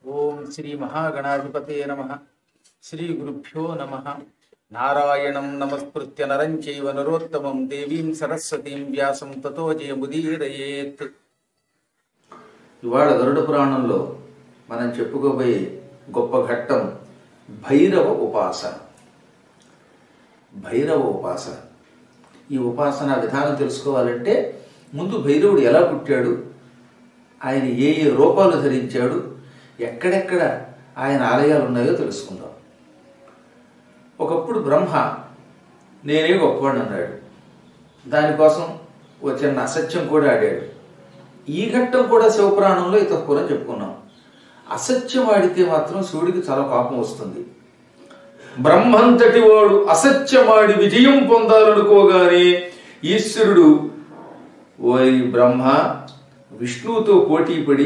ఓం శ్రీ మహాగణాధిపతే నమ శ్రీ గురుభ్యో నమ నారాయణం నమస్కృత్య నరం చైవ నరోత్తమం దేవీం సరస్వతీం వ్యాసం తతో జయముదీరయేత్ ఇవాళ గరుడ పురాణంలో మనం చెప్పుకోబోయే గొప్ప ఘట్టం భైరవ ఉపాసన భైరవ ఉపాసన ఈ ఉపాసన విధానం తెలుసుకోవాలంటే ముందు భైరవుడు ఎలా పుట్టాడు ఆయన ఏ ఏ రూపాలు ధరించాడు ఎక్కడెక్కడ ఆయన ఆలయాలు ఉన్నాయో తెలుసుకుందాం ఒకప్పుడు బ్రహ్మ నేనే గొప్పవాడిని అన్నాడు దానికోసం ఓ చిన్న అసత్యం కూడా ఆడాడు ఈ ఘట్టం కూడా శివపురాణంలో ఇతపూరం చెప్పుకున్నాం అసత్యం ఆడితే మాత్రం శివుడికి చాలా కోపం వస్తుంది బ్రహ్మంతటి వాడు అసత్యమాడి విజయం పొందాలనుకోగానే ఈశ్వరుడు ఓయ్ బ్రహ్మ విష్ణువుతో పోటీపడి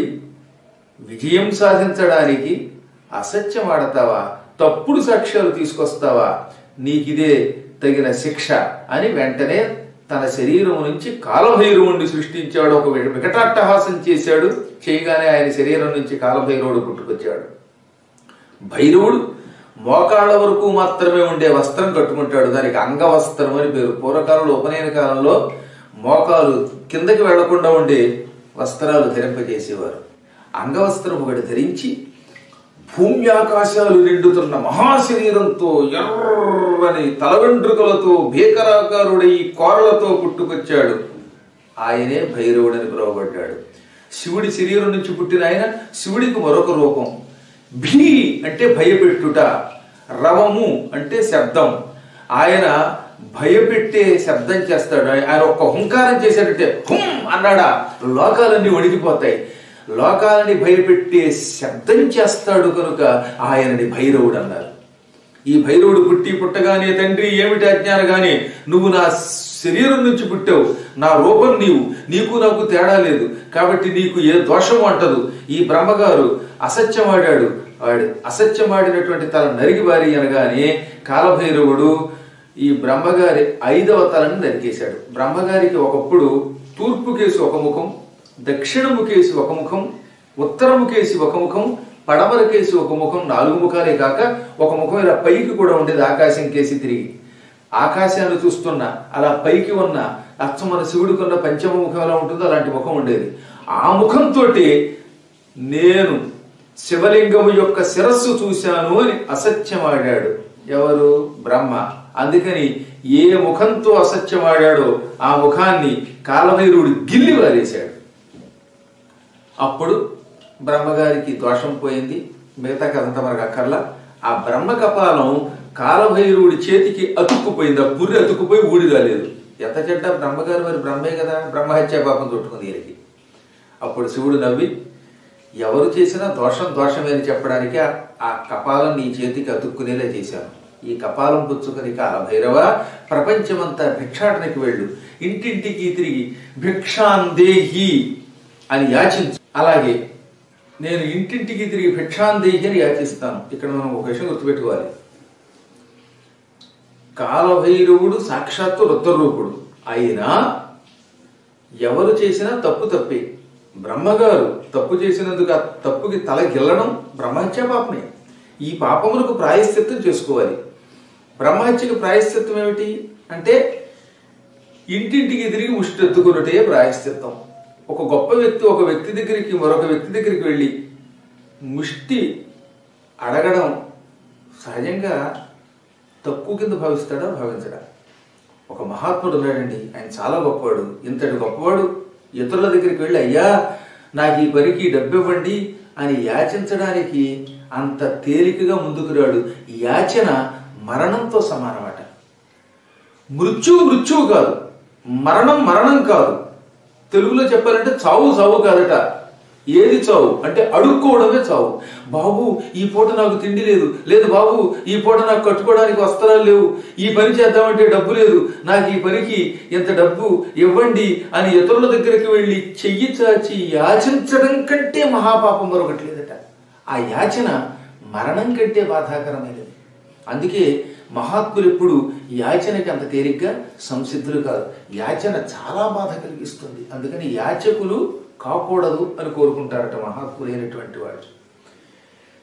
విజయం సాధించడానికి అసత్యం ఆడతావా తప్పుడు సాక్ష్యాలు తీసుకొస్తావా నీకిదే తగిన శిక్ష అని వెంటనే తన శరీరం నుంచి కాలభైరవుణ్ణి సృష్టించాడు ఒక వి- వికటాట్టహాసం చేశాడు చేయగానే ఆయన శరీరం నుంచి కాలభైరవుడు పుట్టుకొచ్చాడు భైరవుడు మోకాళ్ళ వరకు మాత్రమే ఉండే వస్త్రం కట్టుకుంటాడు దానికి అంగవస్త్రం అని పేరు పూర్వకాలంలో ఉపనయన కాలంలో మోకాలు కిందకి వెళ్లకుండా ఉండే వస్త్రాలు ధరింపజేసేవారు అంగవస్త్రం ఒకటి ధరించి భూమి ఆకాశాలు నిండుతున్న మహాశరీరంతో ఎర్రని తల వెంట్రుకలతో భీకరాకారుడై కోరలతో పుట్టుకొచ్చాడు ఆయనే భైరవుడని పిలువబడ్డాడు శివుడి శరీరం నుంచి పుట్టిన ఆయన శివుడికి మరొక రూపం భీ అంటే భయపెట్టుట రవము అంటే శబ్దం ఆయన భయపెట్టే శబ్దం చేస్తాడు ఆయన ఒక్క హుంకారం చేశాడంటే హుం అన్నాడా లోకాలన్నీ వణికిపోతాయి లోకాలని భయపెట్టే శబ్దం చేస్తాడు కనుక ఆయనని భైరవుడు అన్నారు ఈ భైరవుడు పుట్టి పుట్టగానే తండ్రి ఏమిటి అజ్ఞాన గాని నువ్వు నా శరీరం నుంచి పుట్టావు నా రూపం నీవు నీకు నాకు తేడా లేదు కాబట్టి నీకు ఏ దోషం అంటదు ఈ బ్రహ్మగారు అసత్యమాడాడు వాడు అసత్యమాడినటువంటి తల నరిగి వారి అనగానే కాలభైరవుడు ఈ బ్రహ్మగారి ఐదవ తలని నరికేశాడు బ్రహ్మగారికి ఒకప్పుడు తూర్పు కేసి ఒక ముఖం దక్షిణము కేసి ఒక ముఖం ఉత్తరము కేసి ఒక ముఖం పడమర కేసి ఒక ముఖం నాలుగు ముఖాలే కాక ఒక ముఖం ఇలా పైకి కూడా ఉండేది ఆకాశం కేసి తిరిగి ఆకాశాన్ని చూస్తున్న అలా పైకి ఉన్న అచ్చం మన శివుడికున్న పంచమ ముఖం ఎలా ఉంటుందో అలాంటి ముఖం ఉండేది ఆ ముఖంతో నేను శివలింగము యొక్క శిరస్సు చూశాను అని అసత్యమాడాడు ఎవరు బ్రహ్మ అందుకని ఏ ముఖంతో అసత్యమాడాడో ఆ ముఖాన్ని కాలభైరుడు గిల్లి వారేశాడు అప్పుడు బ్రహ్మగారికి దోషం పోయింది మిగతా కథంతా మనకు అక్కర్లా ఆ బ్రహ్మ కపాలం కాలభైరవుడి చేతికి అతుక్కుపోయింది ఆ పుర్రి అతుక్కుపోయి ఊడి రాలేదు ఎంత చెడ్డ బ్రహ్మగారు మరి బ్రహ్మే కదా బ్రహ్మహత్య పాపం చుట్టుకుంది ఈయనకి అప్పుడు శివుడు నవ్వి ఎవరు చేసినా దోషం దోషమే అని చెప్పడానికి ఆ- ఆ కపాలం నీ చేతికి అతుక్కునేలా చేశాను ఈ కపాలం పుచ్చుకొని కాలభైరవ ప్రపంచమంతా భిక్షాటనకి వెళ్ళు ఇంటింటికి తిరిగి భిక్షాందేహి అని యాచించు అలాగే నేను ఇంటింటికి తిరిగి భిక్షాందేహి అని యాచిస్తాను ఇక్కడ మనం ఒక విషయం గుర్తుపెట్టుకోవాలి కాలభైరవుడు సాక్షాత్తు రుద్రరూపుడు అయినా ఎవరు చేసినా తప్పు తప్పే బ్రహ్మగారు తప్పు చేసినందుకు ఆ తప్పుకి తల గిల్లడం బ్రహ్మహత్య పాపమే ఈ పాపములకు ప్రాయశ్చిత్తం చేసుకోవాలి బ్రహ్మహత్యకి ప్రాయశ్చిత్తం ఏమిటి అంటే ఇంటింటికి తిరిగి ముష్టి ఎత్తుకున్నటే ప్రాయశ్చిత్తం ఒక గొప్ప వ్యక్తి ఒక వ్యక్తి దగ్గరికి మరొక వ్యక్తి దగ్గరికి వెళ్ళి ముష్టి అడగడం సహజంగా తక్కువ కింద భావిస్తాడా భావించడా ఒక మహాత్ముడు ఉన్నాడండి ఆయన చాలా గొప్పవాడు ఇంతటి గొప్పవాడు ఇతరుల దగ్గరికి వెళ్ళి అయ్యా నాకు ఈ పనికి డబ్బు ఇవ్వండి అని యాచించడానికి అంత తేలికగా ముందుకు రాడు యాచన మరణంతో సమానమట మృత్యువు మృత్యువు కాదు మరణం మరణం కాదు తెలుగులో చెప్పాలంటే చావు చావు కాదట ఏది చావు అంటే అడుక్కోవడమే చావు బాబు ఈ పూట నాకు తిండి లేదు లేదు బాబు ఈ పూట నాకు కట్టుకోవడానికి వస్త్రాలు లేవు ఈ పని చేద్దామంటే డబ్బు లేదు నాకు ఈ పనికి ఇంత డబ్బు ఇవ్వండి అని ఇతరుల దగ్గరికి వెళ్ళి చెయ్యి చాచి యాచించడం కంటే మహాపాపం మరొకటి లేదట ఆ యాచన మరణం కంటే బాధాకరమైనది అందుకే మహాత్ములు ఎప్పుడు యాచనకి అంత తేలిగ్గా సంసిద్ధులు కాదు యాచన చాలా బాధ కలిగిస్తుంది అందుకని యాచకులు కాకూడదు అని కోరుకుంటారట మహాత్ములైనటువంటి వాడు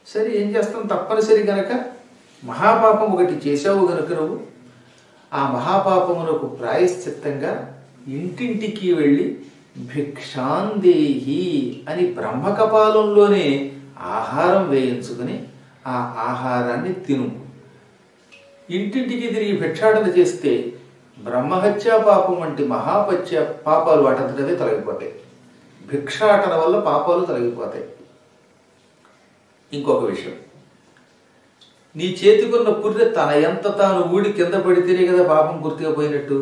సరే ఏం చేస్తాం తప్పనిసరి గనక మహాపాపం ఒకటి చేశావు గనుక నువ్వు ఆ మహాపాపమునకు ప్రాయశ్చిత్తంగా ఇంటింటికి వెళ్ళి భిక్షాందేహి అని బ్రహ్మకపాలంలోనే ఆహారం వేయించుకుని ఆ ఆహారాన్ని తిను ఇంటింటికి తిరిగి భిక్షాటన చేస్తే బ్రహ్మహత్యా పాపం వంటి మహాపత్య పాపాలు వాటంతటవే తొలగిపోతాయి భిక్షాటన వల్ల పాపాలు తొలగిపోతాయి ఇంకొక విషయం నీ చేతికున్న పుర్రె తన ఎంత తాను ఊడి కింద పడితేనే కదా పాపం పూర్తిగా పోయినట్టు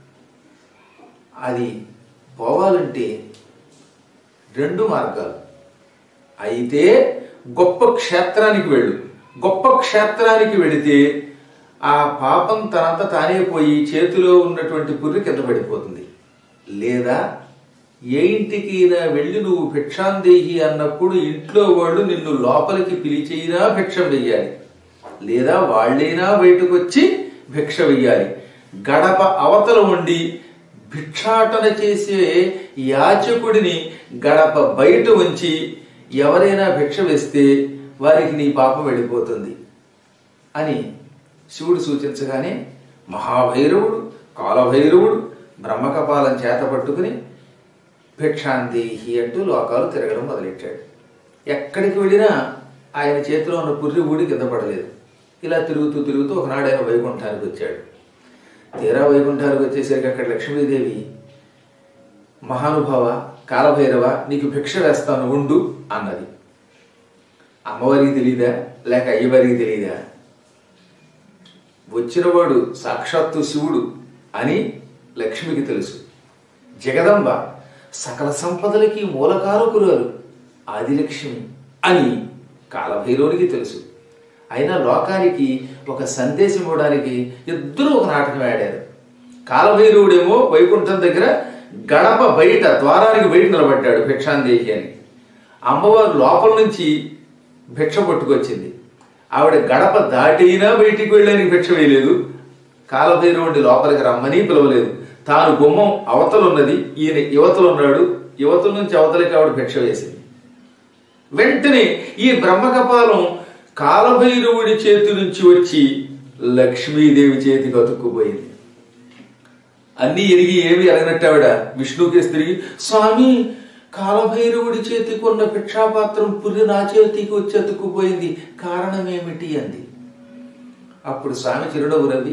అది పోవాలంటే రెండు మార్గాలు అయితే గొప్ప క్షేత్రానికి వెళ్ళు గొప్ప క్షేత్రానికి వెళితే ఆ పాపం తనంత తానే పోయి చేతిలో ఉన్నటువంటి పుర్రి కింద పడిపోతుంది లేదా ఏ ఇంటికైనా వెళ్ళి నువ్వు భిక్షాందేహి అన్నప్పుడు ఇంట్లో వాళ్ళు నిన్ను లోపలికి పిలిచైనా భిక్షం వెయ్యాలి లేదా వాళ్ళైనా బయటకు వచ్చి భిక్ష వెయ్యాలి గడప అవతల ఉండి భిక్షాటన చేసే యాచకుడిని గడప బయట ఉంచి ఎవరైనా భిక్ష వేస్తే వారికి నీ పాపం వెళ్ళిపోతుంది అని శివుడు సూచించగానే మహాభైరవుడు కాలభైరవుడు బ్రహ్మకపాలం చేత పట్టుకుని భిక్షాందేహి అంటూ లోకాలు తిరగడం మొదలెట్టాడు ఎక్కడికి వెళ్ళినా ఆయన చేతిలో ఉన్న పుర్రి ఊడి కింద పడలేదు ఇలా తిరుగుతూ తిరుగుతూ ఒకనాడు ఆయన వైకుంఠానికి వచ్చాడు తీరా వైకుంఠానికి వచ్చేసరికి అక్కడ లక్ష్మీదేవి మహానుభావ కాలభైరవ నీకు భిక్ష వేస్తాను ఉండు అన్నది అమ్మవారికి తెలియదా లేక అయ్యవారికి తెలియదా వచ్చినవాడు సాక్షాత్తు శివుడు అని లక్ష్మికి తెలుసు జగదంబ సకల సంపదలకి మూలకారకురాలు ఆదిలక్ష్మి అని కాలభైరవునికి తెలుసు అయినా లోకానికి ఒక సందేశం ఇవ్వడానికి ఇద్దరూ ఒక నాటకం ఆడారు కాలభైరవుడేమో వైకుంఠం దగ్గర గడప బయట ద్వారానికి బయట నిలబడ్డాడు భిక్షాందేహి అని అమ్మవారు లోపల నుంచి భిక్ష పట్టుకొచ్చింది ఆవిడ గడప దాటైనా బయటికి వెళ్ళడానికి భిక్ష వేయలేదు కాలభైరవుడి లోపలికి రమ్మని పిలవలేదు తాను గుమ్మం అవతలున్నది ఈయన యువతలున్నాడు యువతల నుంచి అవతలకి ఆవిడ భిక్ష వేసింది వెంటనే ఈ బ్రహ్మకపాలం కాలభైరవుడి చేతి నుంచి వచ్చి లక్ష్మీదేవి చేతికి అతుక్కుపోయింది అన్ని ఎరిగి ఏమి ఎరగనట్టు ఆవిడ విష్ణుకేసి తిరిగి స్వామి కాలభైరవుడి చేతికి ఉన్న భిక్షాపాత్రం పుర్రి నా చేతికి వచ్చి అతుక్కుపోయింది కారణం ఏమిటి అంది అప్పుడు స్వామి చిరునవ్వు రవి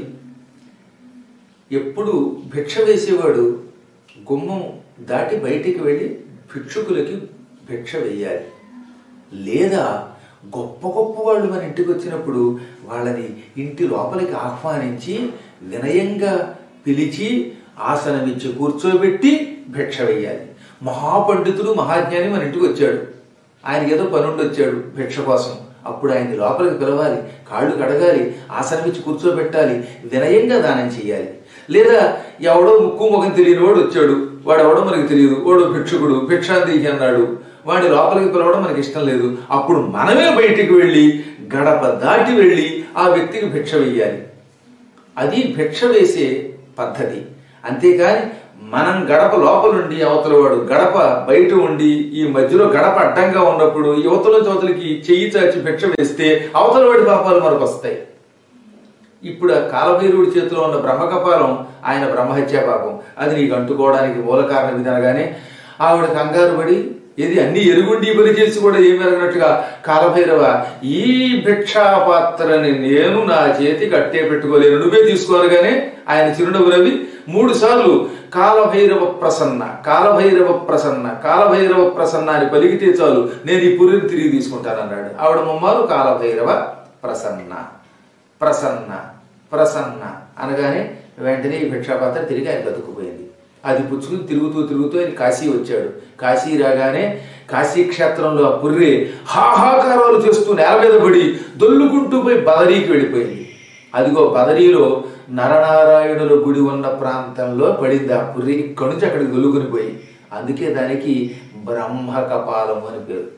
ఎప్పుడు భిక్ష వేసేవాడు గుమ్మం దాటి బయటికి వెళ్ళి భిక్షుకులకి భిక్ష వేయాలి లేదా గొప్ప గొప్ప వాళ్ళు మన ఇంటికి వచ్చినప్పుడు వాళ్ళని ఇంటి లోపలికి ఆహ్వానించి వినయంగా పిలిచి ఆసనమిచ్చి కూర్చోబెట్టి భిక్ష వేయాలి మహాపండితుడు మహాజ్ఞాని మన ఇంటికి వచ్చాడు ఆయనకి ఏదో పనుండి వచ్చాడు భిక్ష కోసం అప్పుడు ఆయన్ని లోపలికి పిలవాలి కాళ్ళు కడగాలి ఆసనమిచ్చి కూర్చోబెట్టాలి వినయంగా దానం చేయాలి లేదా ఎవడో ముక్కు ముఖం తెలియని వాడు వచ్చాడు వాడు ఎవడో మనకి తెలియదు వాడు భిక్షుకుడు భిక్షాందేహి అన్నాడు వాడి లోపలికి పిలవడం మనకి ఇష్టం లేదు అప్పుడు మనమే బయటికి వెళ్ళి గడప దాటి వెళ్ళి ఆ వ్యక్తికి భిక్ష వేయాలి అది భిక్ష వేసే పద్ధతి అంతేకాని మనం గడప లోపలుండి అవతల వాడు గడప బయట ఉండి ఈ మధ్యలో గడప అడ్డంగా ఉన్నప్పుడు యువతల నుంచి అవతలకి చెయ్యి చాచి భిక్ష వేస్తే అవతల వాడి పాపాలు మనకు వస్తాయి ఇప్పుడు ఆ కాలభైరుడి చేతిలో ఉన్న బ్రహ్మకపాలం ఆయన బ్రహ్మహత్యా పాపం అది నీకు అంటుకోవడానికి మూల కారణం ఇది అనగానే ఆవిడ కంగారు పడి ఇది అన్ని ఎరుగుండి పని చేసి కూడా ఏమి ఎరగనట్టుగా కాలభైరవ ఈ భిక్షాపాత్రని నేను నా చేతికి అట్టే పెట్టుకోలేను నువ్వే తీసుకోరుగానే ఆయన చిరునవ్వు రవి మూడు సార్లు కాలభైరవ ప్రసన్న కాలభైరవ ప్రసన్న కాలభైరవ ప్రసన్న అని పలికితే చాలు నేను ఈ పురిని తిరిగి తీసుకుంటానన్నాడు ఆవిడ మమ్మారు కాలభైరవ ప్రసన్న ప్రసన్న ప్రసన్న అనగానే వెంటనే ఈ భిక్షాపాత్ర తిరిగి ఆయన బతుకుపోయింది అది పుచ్చుకుని తిరుగుతూ తిరుగుతూ ఆయన కాశీ వచ్చాడు కాశీ రాగానే కాశీ క్షేత్రంలో ఆ పుర్రి హాహాకారాలు చేస్తూ నేల మీద పడి దొల్లుకుంటూ పోయి బదరీకి వెళ్ళిపోయింది అదిగో బదరీలో నరనారాయణుల గుడి ఉన్న ప్రాంతంలో పడింది ఆ పుర్రి ఇక్కడి నుంచి అక్కడికి దొల్లుకుని పోయి అందుకే దానికి బ్రహ్మకపాలం అని పేరు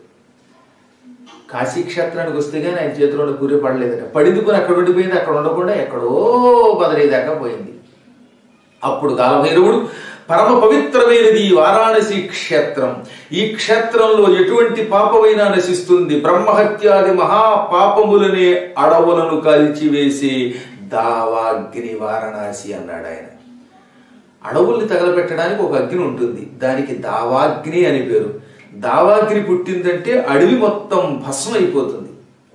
కాశీ క్షేత్రానికి వస్తే కానీ ఆయన చేతిలో ఉన్న పుర్రె పడలేదట పడింది కొని అక్కడ ఉండిపోయింది అక్కడ ఉండకుండా ఎక్కడో బదరీ దాకా పోయింది అప్పుడు కాలభైరవుడు పరమ పవిత్రమైనది ఈ వారాణసి క్షేత్రం ఈ క్షేత్రంలో ఎటువంటి పాపమైనా నశిస్తుంది బ్రహ్మహత్యాది మహాపాపములనే అడవులను కాల్చివేసి దావాగ్ని వారణాసి అన్నాడు ఆయన అడవుల్ని తగలబెట్టడానికి ఒక అగ్ని ఉంటుంది దానికి దావాగ్ని అని పేరు దావాగ్ని పుట్టిందంటే అడవి మొత్తం భస్మం అయిపోతుంది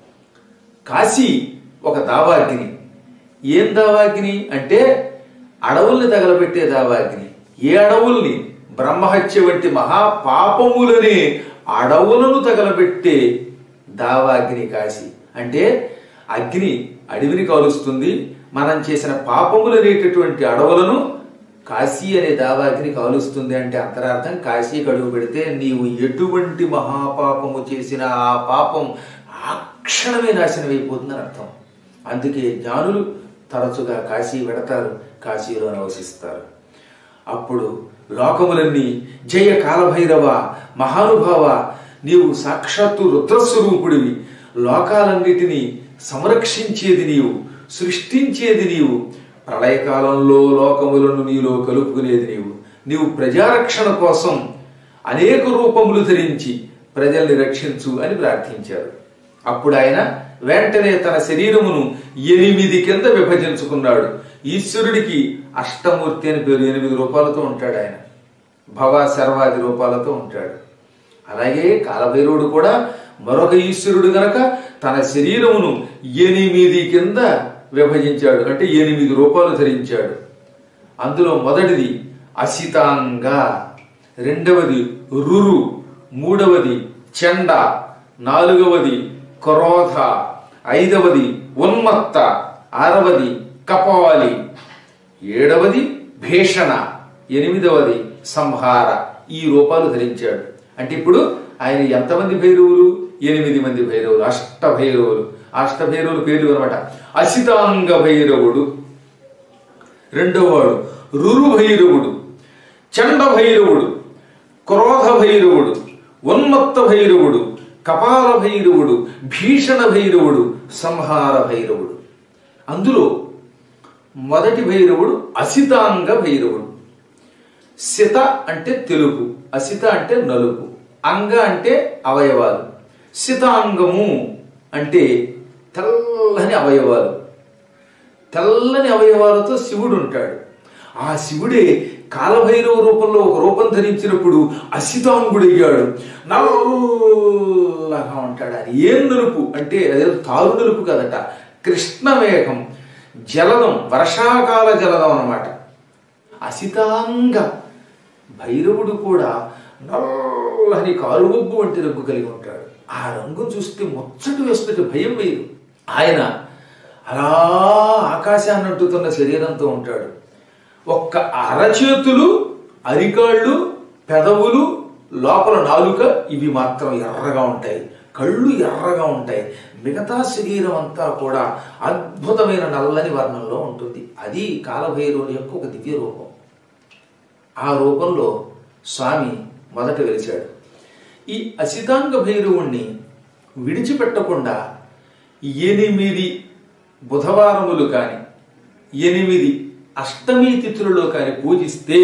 కాశీ ఒక దావాగ్ని ఏం దావాగ్ని అంటే అడవుల్ని తగలబెట్టే దావాగ్ని ఏ అడవుల్ని బ్రహ్మహత్య వంటి మహాపాపములని అడవులను తగలబెట్టే దావాగ్ని కాశీ అంటే అగ్ని అడవిని కాలుస్తుంది మనం చేసిన పాపములనేటటువంటి అడవులను కాశీ అనే దావాగ్ని కాలుస్తుంది అంటే అంతరార్థం కాశీ కడుగు పెడితే నీవు ఎటువంటి మహాపాపము చేసిన ఆ పాపం ఆ క్షణమే నాశనం అయిపోతుందని అర్థం అందుకే జ్ఞానులు తరచుగా కాశీ పెడతారు కాశీలో నివసిస్తారు అప్పుడు లోకములన్నీ జయ కాలభైరవ మహానుభావ నీవు సాక్షాత్తు రుద్రస్వరూపుడివి లోకాలన్నిటినీ సంరక్షించేది నీవు సృష్టించేది నీవు ప్రళయకాలంలో లోకములను నీలో కలుపుకునేది నీవు నీవు ప్రజారక్షణ కోసం అనేక రూపములు ధరించి ప్రజల్ని రక్షించు అని ప్రార్థించారు అప్పుడు ఆయన వెంటనే తన శరీరమును ఎనిమిది కింద విభజించుకున్నాడు ఈశ్వరుడికి అష్టమూర్తి అని పేరు ఎనిమిది రూపాలతో ఉంటాడు ఆయన భవ శర్వాది రూపాలతో ఉంటాడు అలాగే కాలభైరవుడు కూడా మరొక ఈశ్వరుడు గనక తన శరీరమును ఎనిమిది కింద విభజించాడు అంటే ఎనిమిది రూపాలు ధరించాడు అందులో మొదటిది అసితాంగ రెండవది రురు మూడవది చెండ నాలుగవది క్రోధ ఐదవది ఉన్మత్త ఆరవది కపాలి ఏడవది భీషణ ఎనిమిదవది సంహార ఈ రూపాలు ధరించాడు అంటే ఇప్పుడు ఆయన ఎంతమంది భైరవులు ఎనిమిది మంది భైరవులు అష్ట భైరవులు అష్ట భైరవులు పేర్లు అనమాట అసితాంగ భైరవుడు రెండోవాడు రురు భైరవుడు చండ భైరవుడు క్రోధ భైరవుడు ఉన్మత్త భైరవుడు కపాల భైరవుడు భీషణ భైరవుడు సంహార భైరవుడు అందులో మొదటి భైరవుడు అసితాంగ భైరవుడు సిత అంటే తెలుపు అసిత అంటే నలుపు అంగ అంటే అవయవాలు సితాంగము అంటే తెల్లని అవయవాలు తెల్లని అవయవాలతో శివుడు ఉంటాడు ఆ శివుడే కాలభైరవ రూపంలో ఒక రూపం ధరించినప్పుడు అసితాంగుడయ్యాడు నల్లగా ఉంటాడు అది ఏం నలుపు అంటే అదే తారు నలుపు కదట కృష్ణమేఘం జలదం వర్షాకాల జలదం అన్నమాట అసితాంగ భైరవుడు కూడా నల్లని కారుబొబ్బు వంటి రంగు కలిగి ఉంటాడు ఆ రంగు చూస్తే ముచ్చట వేస్తున్నట్టు భయం వేయదు ఆయన అలా ఆకాశాన్ని అంటుతున్న శరీరంతో ఉంటాడు ఒక్క అరచేతులు అరికాళ్ళు పెదవులు లోపల నాలుక ఇవి మాత్రం ఎర్రగా ఉంటాయి కళ్ళు ఎర్రగా ఉంటాయి మిగతా శరీరం అంతా కూడా అద్భుతమైన నల్లని వర్ణంలో ఉంటుంది అది కాలభైరవుని యొక్క ఒక దివ్య రూపం ఆ రూపంలో స్వామి మొదట వెలిచాడు ఈ అసితాంగ భైరవుణ్ణి విడిచిపెట్టకుండా ఎనిమిది బుధవారములు కాని ఎనిమిది అష్టమి తిథులలో కాని పూజిస్తే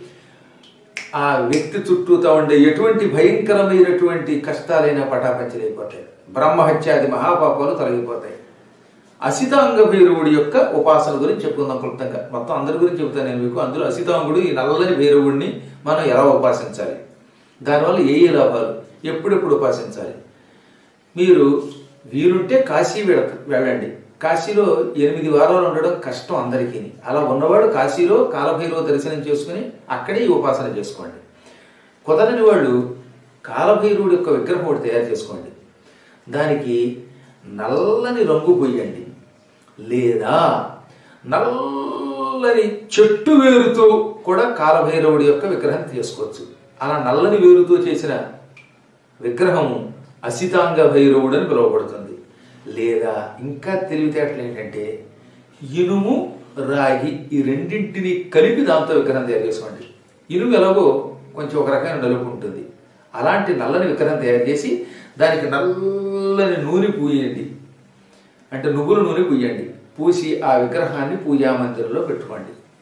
ఆ వ్యక్తి చుట్టూతా ఉండే ఎటువంటి భయంకరమైనటువంటి కష్టాలైనా పటాపంచలైపోతాయి బ్రహ్మహత్యాది మహాపాపాలు తొలగిపోతాయి అసితాంగ భైరవుడి యొక్క ఉపాసన గురించి చెప్పుకుందాం క్లుప్తంగా మొత్తం అందరి గురించి చెబుతాను నేను మీకు అందులో అసితాంగుడు ఈ నల్లని భైరవుడిని మనం ఎలా ఉపాసించాలి దానివల్ల ఏ ఏ లాభాలు ఎప్పుడెప్పుడు ఉపాసించాలి మీరు వీలుంటే కాశీ వెళ వెళ్ళండి కాశీలో ఎనిమిది వారాలు ఉండడం కష్టం అందరికీ అలా ఉన్నవాడు కాశీలో కాలభైరవ దర్శనం చేసుకుని అక్కడే ఈ ఉపాసన చేసుకోండి కుదరని వాళ్ళు కాలభైరవుడి యొక్క విగ్రహం ఒకటి తయారు చేసుకోండి దానికి నల్లని రంగు పొయ్యండి లేదా నల్లని చెట్టు వేరుతో కూడా కాలభైరవుడి యొక్క విగ్రహం చేసుకోవచ్చు అలా నల్లని వేరుతో చేసిన విగ్రహం అసితాంగ భైరవుడు అని పిలువబడుతుంది లేదా ఇంకా తెలివితేటలు ఏంటంటే ఇనుము రాగి ఈ రెండింటిని కలిపి దాంతో విగ్రహం తయారు చేసుకోండి ఇనుము ఎలాగో కొంచెం ఒక రకమైన నలుపు ఉంటుంది అలాంటి నల్లని విగ్రహం తయారు చేసి దానికి నల్లని నూనె పూయండి అంటే నువ్వుల నూనె పూయండి పూసి ఆ విగ్రహాన్ని పూజా మందిరంలో పెట్టుకోండి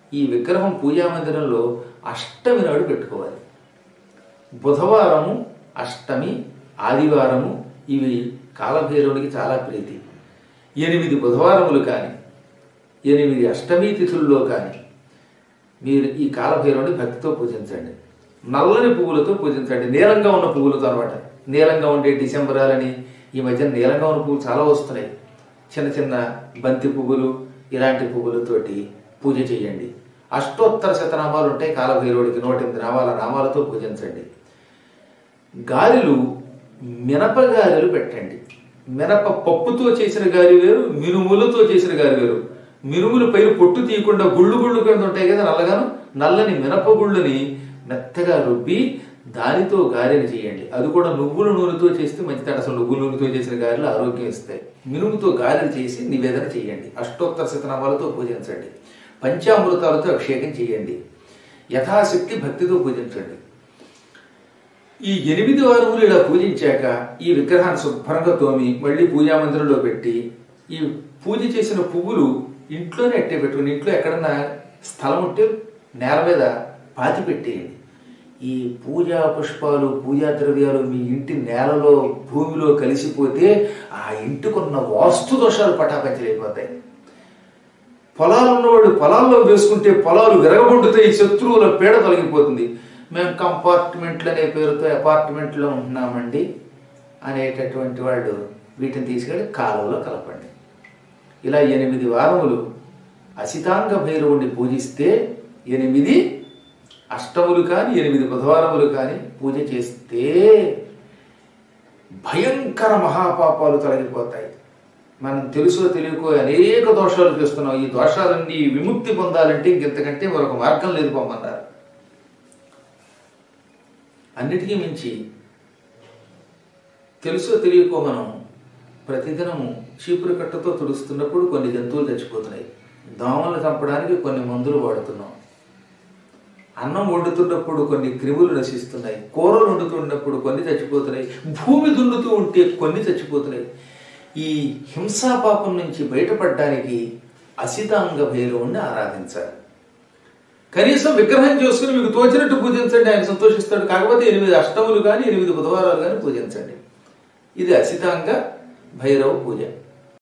ఈ విగ్రహం పూజా మందిరంలో అష్టమి నాడు పెట్టుకోవాలి బుధవారము అష్టమి ఆదివారము ఇవి కాలభైరవుడికి చాలా ప్రీతి ఎనిమిది బుధవారములు కానీ ఎనిమిది అష్టమి తిథుల్లో కానీ మీరు ఈ కాలభైరవుని భక్తితో పూజించండి నల్లని పువ్వులతో పూజించండి నీలంగా ఉన్న పువ్వులతో అనమాట నీలంగా ఉండే డిసెంబరాలని ఈ మధ్య నీలంగా ఉన్న పువ్వులు చాలా వస్తున్నాయి చిన్న చిన్న బంతి పువ్వులు ఇలాంటి పువ్వులతోటి పూజ చేయండి అష్టోత్తర శతనామాలు ఉంటాయి కాలభైరవుడికి నూట ఎనిమిది నామాల నామాలతో పూజించండి గారెలు మినప గారెలు పెట్టండి మినప పప్పుతో చేసిన గారి వేరు మినుములతో చేసిన గారి వేరు మినుముల పైన పొట్టు తీయకుండా గుళ్ళు గుళ్ళు కింద ఉంటాయి కదా నల్లగాను నల్లని మినప గుళ్ళని మెత్తగా రుబ్బి దానితో గారెలు చేయండి అది కూడా నువ్వుల నూనెతో చేస్తే మంచిది అసలు నువ్వుల నూనెతో చేసిన గారెలు ఆరోగ్యం ఇస్తాయి మినుముతో గారెలు చేసి నివేదన చేయండి అష్టోత్తర శతనామాలతో పూజించండి పంచామృతాలతో అభిషేకం చేయండి యథాశక్తి భక్తితో పూజించండి ఈ ఎనిమిది వారములు ఇలా పూజించాక ఈ విగ్రహాన్ని శుభ్రంగా తోమి మళ్ళీ పూజా మందిరంలో పెట్టి ఈ పూజ చేసిన పువ్వులు ఇంట్లోనే అట్టే పెట్టుకుని ఇంట్లో ఎక్కడన్నా స్థలం ఉంటే నేల మీద పాతి పెట్టేయండి ఈ పూజా పుష్పాలు పూజా ద్రవ్యాలు మీ ఇంటి నేలలో భూమిలో కలిసిపోతే ఆ ఇంటికున్న వాస్తు దోషాలు పటాపంచలైపోతాయి పొలాలు ఉన్నవాడు పొలాల్లో వేసుకుంటే పొలాలు విరగబొడ్డుతాయి శత్రువుల పీడ తొలగిపోతుంది మేము కంపార్ట్మెంట్లు అనే పేరుతో అపార్ట్మెంట్లో ఉంటున్నామండి అనేటటువంటి వాళ్ళు వీటిని తీసుకెళ్ళి కాలువలో కలపండి ఇలా ఎనిమిది వారములు అసితాంగ భైరవుణ్ణి పూజిస్తే ఎనిమిది అష్టములు కానీ ఎనిమిది బుధవారములు కానీ పూజ చేస్తే భయంకర మహాపాపాలు తొలగిపోతాయి మనం తెలుసో తెలియకో అనేక దోషాలు చేస్తున్నాం ఈ దోషాలన్నీ విముక్తి పొందాలంటే ఇంకెంతకంటే మరొక మార్గం లేదు పొమ్మన్నారు అన్నిటికీ మించి తెలుసో తెలియకో మనం ప్రతిదినము చీపురు కట్టతో తుడుస్తున్నప్పుడు కొన్ని జంతువులు చచ్చిపోతున్నాయి దోమలు చంపడానికి కొన్ని మందులు వాడుతున్నాం అన్నం వండుతున్నప్పుడు కొన్ని క్రిములు నశిస్తున్నాయి కూరలు వండుతున్నప్పుడు కొన్ని చచ్చిపోతున్నాయి భూమి దున్నుతూ ఉంటే కొన్ని చచ్చిపోతున్నాయి ఈ హింసా పాపం నుంచి బయటపడడానికి అసితాంగ భైరవుణ్ణి ఆరాధించాలి కనీసం విగ్రహం చేసుకుని మీకు తోచినట్టు పూజించండి ఆయన సంతోషిస్తాడు కాకపోతే ఎనిమిది అష్టములు కానీ ఎనిమిది బుధవారాలు కానీ పూజించండి ఇది అసితాంగ భైరవ పూజ